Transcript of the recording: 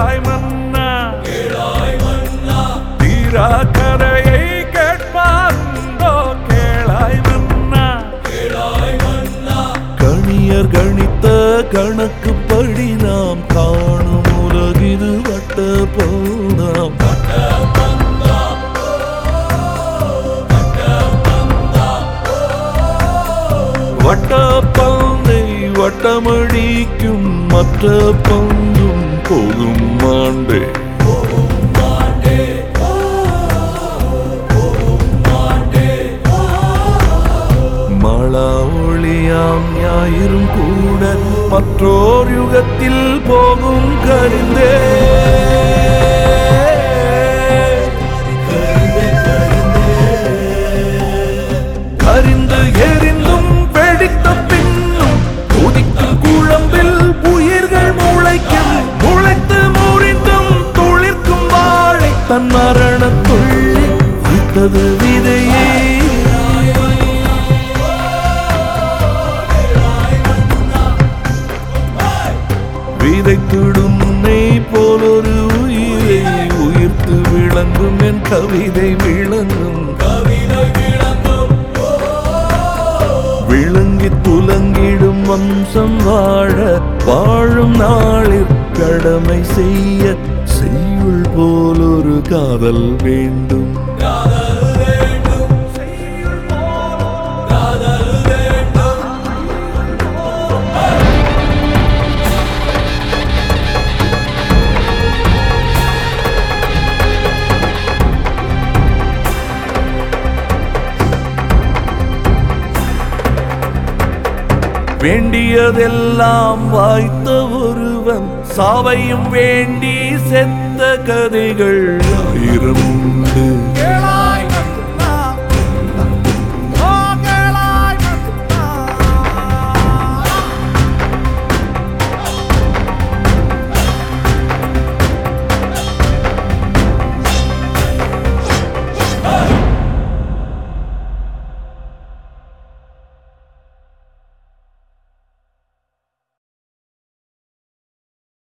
கேளாய் மன்னா தீரா கதையை கேட்பாருந்தோ கேளாய் மன்னா கணியர் கணித்த கணக்குப்படி நாம் காணும் உலகிது வட்ட போனாம் வட்ட பந்தை வட்டமடிக்கும் மற்ற பந்தும் போகும் ஆண்டே மழா ஒளியாம் ஞாயிறும் கூட மற்றோர் யுகத்தில் போகும் கரிந்தே கரிந்து எரிந்தும் வெடித்த பின்னும் கொதிக்கும் குழம்பில் உயிர்கள் முளைக்கும் முளைத்து முறிந்தும் துளிர்க்கும் வாழை தன் மரண துள்ளி விட்டது விதையே விதைத்திடும் நெய் போலொரு உயிரை உயிர்த்து விளங்கும் என் கவிதை விளங்கும் விளங்கி துலங்கிடும் வம்சம் வாழ வாழும் நாளில் கடமை செய்ய செய்யுள் போலொரு காதல் வேண்டும் வேண்டியதெல்லாம் வாய்த்த ஒருவன் சாவையும் வேண்டி செத்த கதைகள் ஆயிரம் உண்டு